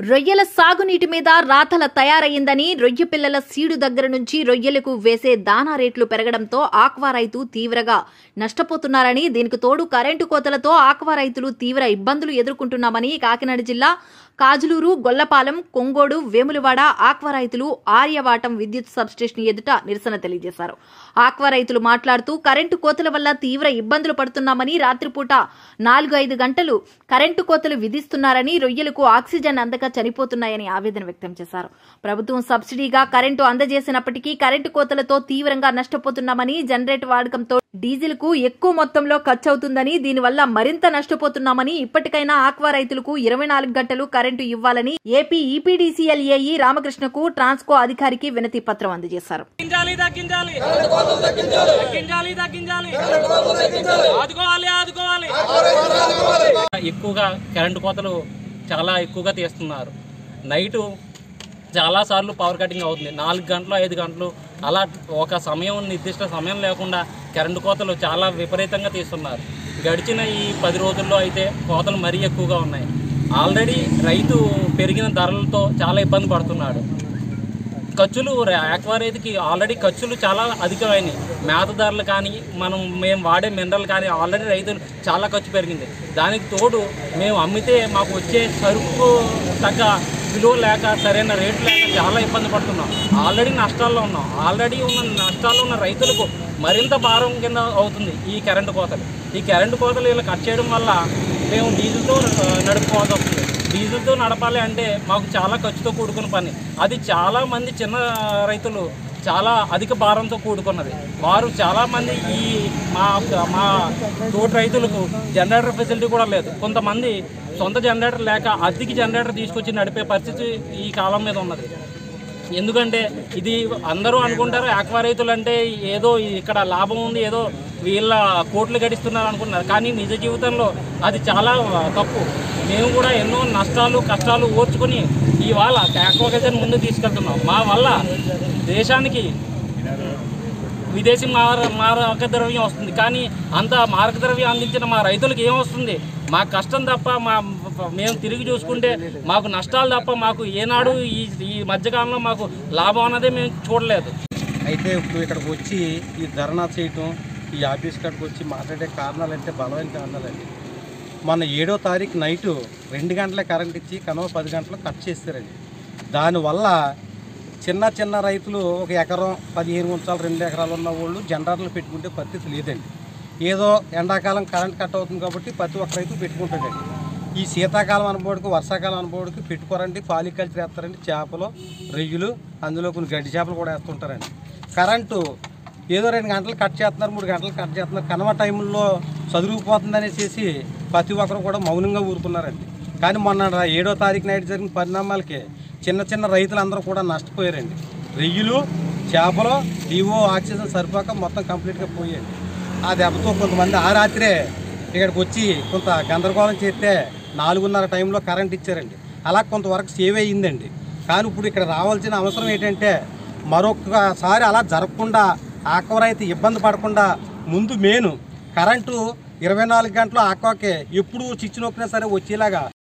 రొయ్యల సాగునీటి మీద రాతల తయారయ్యిందని రొయ్య పిల్లల సీడు దగ్గర నుంచి రొయ్యలకు వేసే దానా రేట్లు పెరగడంతో ఆక్వా రైతు తీవ్రగా నష్టపోతున్నారని దీనికి తోడు కరెంటు కోతలతో ఆక్వా రైతులు తీవ్ర ఇబ్బందులు ఎదుర్కొంటున్నామని కాకినాడ జిల్లా కాజులూరు గొల్లపాలెం కొంగోడు వేములవాడ ఆక్వా రైతులు ఆర్యవాటం విద్యుత్ సబ్స్టేషన్ ఎదుట నిరసన తెలియజేశారు ఆక్వా రైతులు మాట్లాడుతూ కరెంటు కోతల వల్ల తీవ్ర ఇబ్బందులు పడుతున్నామని రాత్రిపూట నాలుగు ఐదు గంటలు కరెంటు కోతలు విధిస్తున్నారని రొయ్యలకు ఆక్సిజన్ అందక చనిపోతున్నాయని ఆవేదన వ్యక్తం చేశారు ప్రభుత్వం సబ్సిడీగా కరెంటు అందజేసినప్పటికీ కరెంటు కోతలతో తీవ్రంగా నష్టపోతున్నామని జనరేటర్ వాడకంతో డీజిల్ కు ఎక్కువ మొత్తంలో ఖర్చు అవుతుందని దీనివల్ల మరింత నష్టపోతున్నామని ఇప్పటికైనా ఆక్వా రైతులకు ఇరవై నాలుగు గంటలు కరెంటు ఇవ్వాలని ఏపీ ఈపీడీసీఎల్ఏఈ రామకృష్ణకు ట్రాన్స్కో అధికారికి వినతి పత్రం అందజేశారు తగ్గించాలి తగ్గించాలి తగ్గించాలి తగ్గించాలి ఆదుకోవాలి ఆదుకోవాలి ఎక్కువగా కరెంటు కోతలు చాలా ఎక్కువగా తీస్తున్నారు నైటు చాలాసార్లు పవర్ కటింగ్ అవుతుంది నాలుగు గంటలు ఐదు గంటలు అలా ఒక సమయం నిర్దిష్ట సమయం లేకుండా కరెంటు కోతలు చాలా విపరీతంగా తీస్తున్నారు గడిచిన ఈ పది రోజుల్లో అయితే కోతలు మరీ ఎక్కువగా ఉన్నాయి ఆల్రెడీ రైతు పెరిగిన ధరలతో చాలా ఇబ్బంది పడుతున్నాడు ఖర్చులు యాక్వారేజ్కి ఆల్రెడీ ఖర్చులు చాలా అధికమైనవి మేత ధరలు కానీ మనం మేము వాడే మినరల్ కానీ ఆల్రెడీ రైతులు చాలా ఖర్చు పెరిగింది దానికి తోడు మేము అమ్మితే మాకు వచ్చే సరుకు తగ్గ విలువ లేక సరైన రేటు లేక చాలా ఇబ్బంది పడుతున్నాం ఆల్రెడీ నష్టాల్లో ఉన్నాం ఆల్రెడీ ఉన్న నష్టాల్లో ఉన్న రైతులకు మరింత భారం కింద అవుతుంది ఈ కరెంటు కోతలు ఈ కరెంటు కోతలు ఇలా కట్ చేయడం వల్ల మేము డీజిల్తో ఆ, నడుపుకోవాల్సి వస్తుంది డీజిల్తో నడపాలి అంటే మాకు చాలా ఖర్చుతో కూడుకున్న పని అది చాలా మంది చిన్న రైతులు చాలా అధిక భారంతో కూడుకున్నది వారు చాలామంది ఈ మా మా తోటి రైతులకు జనరేటర్ ఫెసిలిటీ కూడా లేదు కొంతమంది సొంత జనరేటర్ లేక అద్దెకి జనరేటర్ తీసుకొచ్చి నడిపే పరిస్థితి ఈ కాలం మీద ఉన్నది ఎందుకంటే ఇది అందరూ అనుకుంటారు ఆక్వా రైతులు అంటే ఏదో ఇక్కడ లాభం ఉంది ఏదో వీళ్ళ కోట్లు గడిస్తున్నారు అనుకున్నారు కానీ నిజ జీవితంలో అది చాలా తప్పు మేము కూడా ఎన్నో నష్టాలు కష్టాలు ఓర్చుకుని ఇవాళ ఆక్వాకల్చర్ ముందు తీసుకెళ్తున్నాం మా వల్ల దేశానికి విదేశీ మార మారక ద్రవ్యం వస్తుంది కానీ అంత మారక ద్రవ్యం అందించిన మా రైతులకు ఏం వస్తుంది మా కష్టం తప్ప మా మేము తిరిగి చూసుకుంటే మాకు నష్టాలు తప్ప మాకు ఏనాడు ఈ ఈ మధ్యకాలంలో మాకు లాభం అన్నదే మేము చూడలేదు అయితే ఇప్పుడు ఇక్కడికి వచ్చి ఈ ధర్నా చేయటం ఈ ఆఫీస్ కాడికి వచ్చి మాట్లాడే కారణాలు అంటే బలమైన కారణాలండి మొన్న ఏడో తారీఖు నైటు రెండు గంటలే కరెంట్ ఇచ్చి కనవ పది గంటలు కట్ చేస్తారండి దానివల్ల చిన్న చిన్న రైతులు ఒక ఎకరం పదిహేను గుంచాలు రెండు ఎకరాలు ఉన్న వాళ్ళు జనరేటర్లు పెట్టుకుంటే పరిస్థితి లేదండి ఏదో ఎండాకాలం కరెంట్ కట్ అవుతుంది కాబట్టి ప్రతి ఒక్క రైతు పెట్టుకుంటాడండి ఈ శీతాకాలం అనుభవాడికి వర్షాకాలం అనుభవాడికి పెట్టుకోరండి పాలికల్చర్ వేస్తారండి చేపలు రొయ్యలు అందులో కొన్ని గడ్డి చేపలు కూడా వేస్తుంటారండి కరెంటు ఏదో రెండు గంటలు కట్ చేస్తున్నారు మూడు గంటలు కట్ చేస్తున్నారు కనవ టైంలో చదువుకుపోతుంది అనేసి ప్రతి ఒక్కరు కూడా మౌనంగా ఊరుకున్నారండి కానీ మొన్న రా- ఏడో తారీఖు నైట్ జరిగిన పరిణామాలకి చిన్న చిన్న రైతులందరూ కూడా నష్టపోయారండి రొయ్యలు చేపలు డివో ఆక్సిజన్ సరిపోక మొత్తం కంప్లీట్గా పోయాయండి ఆ దెబ్బతో కొంతమంది ఆ రాత్రే ఇక్కడికి వచ్చి కొంత గందరగోళం చేస్తే నాలుగున్నర టైంలో కరెంట్ ఇచ్చారండి అలా కొంతవరకు సేవ్ అయ్యిందండి కానీ ఇప్పుడు ఇక్కడ రావాల్సిన అవసరం ఏంటంటే మరొకసారి అలా జరగకుండా ఆక్వా రైతు ఇబ్బంది పడకుండా ముందు మెయిన్ కరెంటు ఇరవై నాలుగు గంటలు ఆక్వాకే ఎప్పుడు చిచ్చు నొక్కినా సరే వచ్చేలాగా